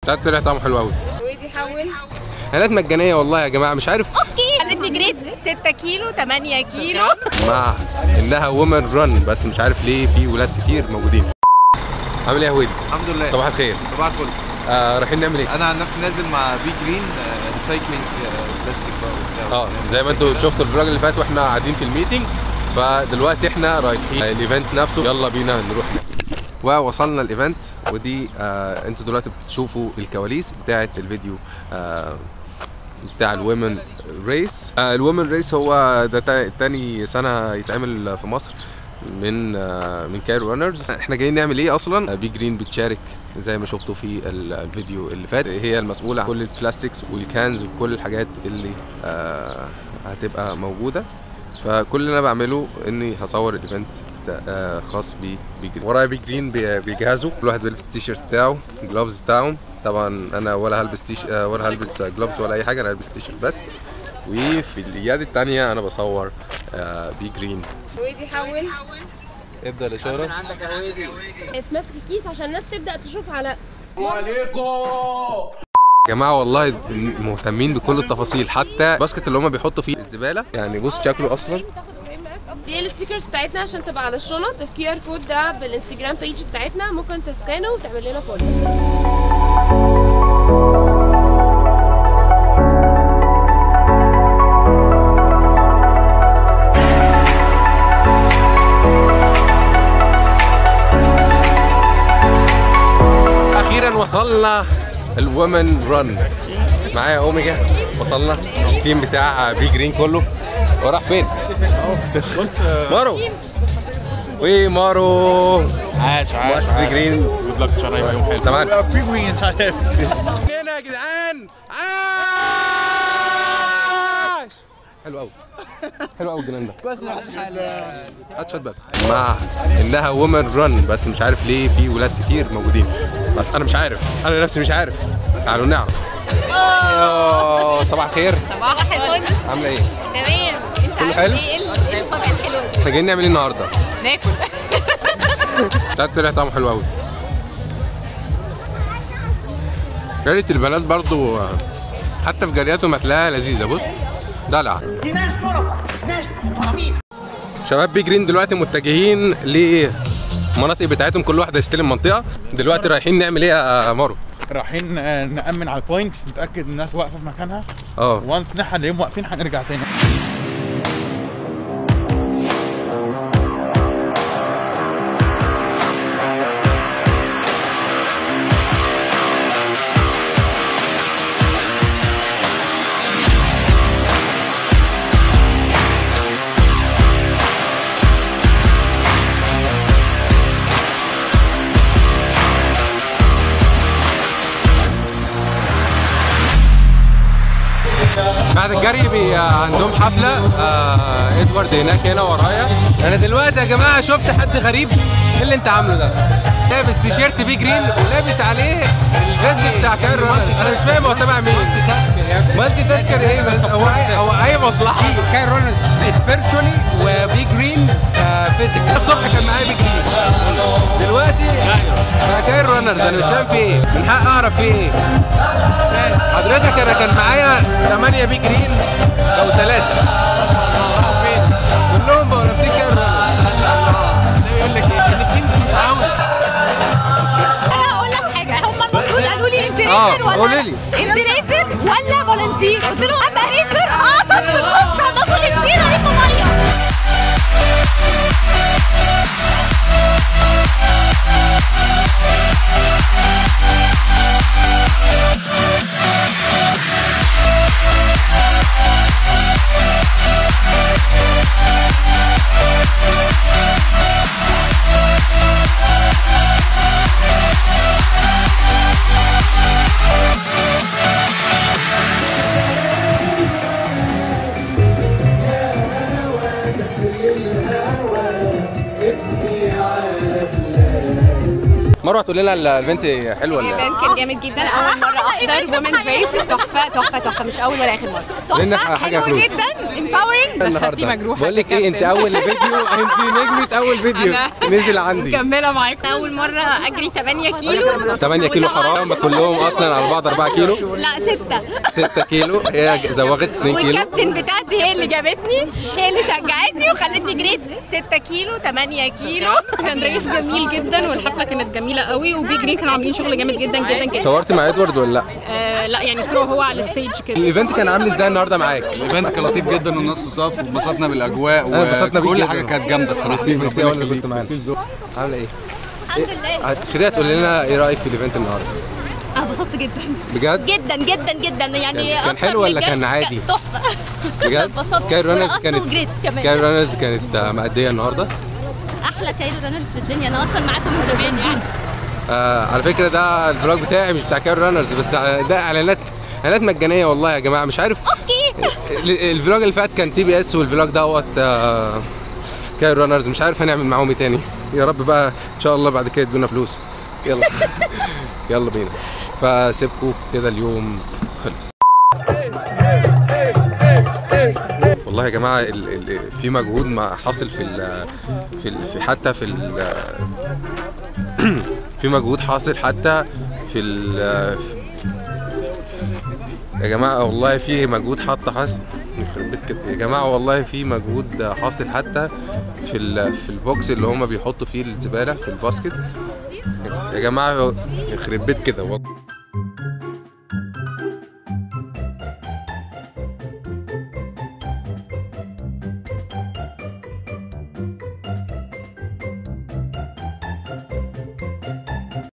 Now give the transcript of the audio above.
بتاعت طلع طعمه حلو قوي ودي حول اعلانات مجانيه والله يا جماعه مش عارف خلتني جريت 6 كيلو 8 كيلو مع انها وومن رن بس مش عارف ليه في ولاد كتير موجودين عامل ايه يا هويدي الحمد لله صباح الخير صباح الفل آه رايحين نعمل ايه انا عن نفسي نازل مع بي جرين ريسايكلينج بلاستيك بقى وبتاع اه زي ما انتوا شفتوا الفلوج اللي فات واحنا قاعدين في الميتنج فدلوقتي احنا رايحين الايفنت نفسه يلا بينا نروح ووصلنا الايفنت ودي آه انتوا دلوقتي بتشوفوا الكواليس بتاعه الفيديو آه بتاع الومن ريس آه الومن ريس هو ده تا- تاني سنه يتعمل في مصر من آه من كايرو رانرز احنا جايين نعمل ايه اصلا آه، بي جرين بتشارك زي ما شفتوا في ال- الفيديو اللي فات هي المسؤوله عن كل البلاستيكس والكانز وكل الحاجات اللي آه هتبقى موجوده فكل اللي انا بعمله اني هصور الايفنت بتاع- آه، خاص بي بي جرين ورايا بي جرين بي- بيجهزوا كل واحد بيلبس التيشيرت بتاعه الجلوفز بتاعهم طبعا انا ولا هلبس تيش آه، ولا هلبس جلوفز ولا اي حاجه انا هلبس تيشيرت بس وفي اليد التانية انا بصور آه، بي جرين ودي حول ابدا الاشاره في ماسك الكيس عشان الناس تبدا تشوف على يا جماعه والله مهتمين بكل التفاصيل حتى الباسكت اللي هم بيحطوا فيه الزباله يعني بص شكله اصلا دي الستيكرز بتاعتنا عشان تبقى على الشنط الكيو ار كود ده بالانستجرام بيج بتاعتنا ممكن تسكانه وتعمل لنا فولو اخيرا وصلنا الومن رن معايا اوميجا وصلنا التيم بتاع بي جرين كله هو راح فين؟ بص مارو ومارو عاش بس بي جرين جود لك ان شاء الله يبقى يوم حلو تمام بي جرين هنا يا جدعان عاش حلو قوي حلو قوي الجنان ده كويس هات بقى مع انها وومن رن بس مش عارف ليه في ولاد كتير موجودين بس انا مش عارف انا نفسي مش عارف تعالوا نعرف أوه، صباح الخير صباح الفل عامله ايه؟ تمام انت كله عامل حلو؟ ايه ايه ايه المفاجاه الحلوه دي احنا جايين نعمل ايه النهارده؟ ناكل بتاعت طلع طعمه حلو قوي جارية البنات برضو آه، حتى في جرياتهم هتلاقيها لذيذة بص دلع دي ناس شرطة ناس محترمين شباب بي جرين دلوقتي متجهين لمناطق بتاعتهم كل واحد هيستلم منطقة دلوقتي رايحين نعمل ايه يا مارو؟ رايحين آه، نأمن على البوينتس نتأكد ان الناس واقفة في مكانها اه وانس نحن نلاقيهم واقفين هنرجع تاني بعد الجري بي عندهم حفلة آه ادوارد هناك هنا ورايا انا دلوقتي يا جماعة شفت حد غريب ايه اللي انت عامله ده؟ لابس تيشيرت بي جرين ولابس عليه الفيست بتاع كايرو انا مش فاهم هو تبع مين مالتي تاسكر ايه بس هو هو اي مصلحة كايرو سبيرتشولي وبي جرين فيزيكال الصبح كان معايا بي جرين دلوقتي مع كايرو رانرز انا مش فاهم في ايه من حق اعرف في ايه حضرتك انا كان معايا 8 بي جرين او ثلاثة كلهم بقوا لابسين كايرو رانرز يقول لك ايه ان التيمز متعاون انا هقول لك حاجه هم المفروض قالوا لي انت آه، ريسر ولا قولي لي. انت ريسر ولا فولنتير قلت لهم ابقى ريسر اه طب في النص ابقى فولنتير عليكم ميه مروه هتقول لنا الايفنت حلو ولا الايفنت كان جامد جدا اول مره احضر وومنز ريس تحفه تحفه تحفه مش اول ولا اخر مره لنا حاجه حلو فلوس جدا empowering شهادتي مجروحة بقول لك ايه انت كابتن. اول فيديو انت نجمه اول فيديو أنا- نزل عندي مكمله معاكم اول مره اجري 8 كيلو 8 كيلو حرام كلهم اصلا على بعض 4 كيلو لا 6 6 كيلو هي زوغت 2 كيلو والكابتن بتاعتي هي اللي جابتني هي اللي شجعتني وخلتني جريت 6 كيلو 8 كيلو كان ريس جميل جدا والحفله كانت جميله قوي وبي جرين كانوا عاملين شغل جامد جدا جدا جدا صورت مع ادوارد ولا لا آه لا يعني ثرو هو على الستيج كده الايفنت كان عامل ازاي النهارده معاك الايفنت كان لطيف جدا والناس صاف واتبسطنا بالاجواء أنا اتبسطنا بيك وكل جداً. حاجه كانت جامده الصراحه ميرسي ميرسي ربنا أوي إنك يخليك. كنت معانا عامله ايه؟ الحمد لله شيرين هتقول لنا ايه رايك في الايفنت النهارده؟ انا انبسطت جدا بجد؟ جدا جدا جدا يعني كان- كان أكتر حلو من ولا كده كان عادي؟ تحفه بجد؟ اتبسطت كايرو رانرز ورقصت كانت وجريت كمان كايرو رانرز كانت آه، مأدية النهارده احلى كايرو رانرز في الدنيا انا اصلا معاكم من زمان يعني آه على فكره ده الفلوج بتاعي مش بتاع كايرو رانرز بس ده اعلانات اعلانات مجانيه والله يا جماعه مش عارف اوكي ال- الفلوج اللي فات كان تي بي اس والفلوج دوت آه كايرو رانرز مش عارف هنعمل معاهم ايه تاني يا رب بقى ان شاء الله بعد كده يدونا فلوس يلا يلا بينا فسيبكوا كده اليوم خلص والله يا جماعه ال ال في مجهود ما حاصل في ال في, ال في حتى في ال في مجهود حاصل حتى في ال يا جماعة والله في مجهود حتى حاصل يخرب بيت كده يا جماعة والله في مجهود حاصل حتى في ال... في البوكس اللي هما بيحطوا فيه الزبالة في الباسكت يا جماعة يخرب بيت كده والله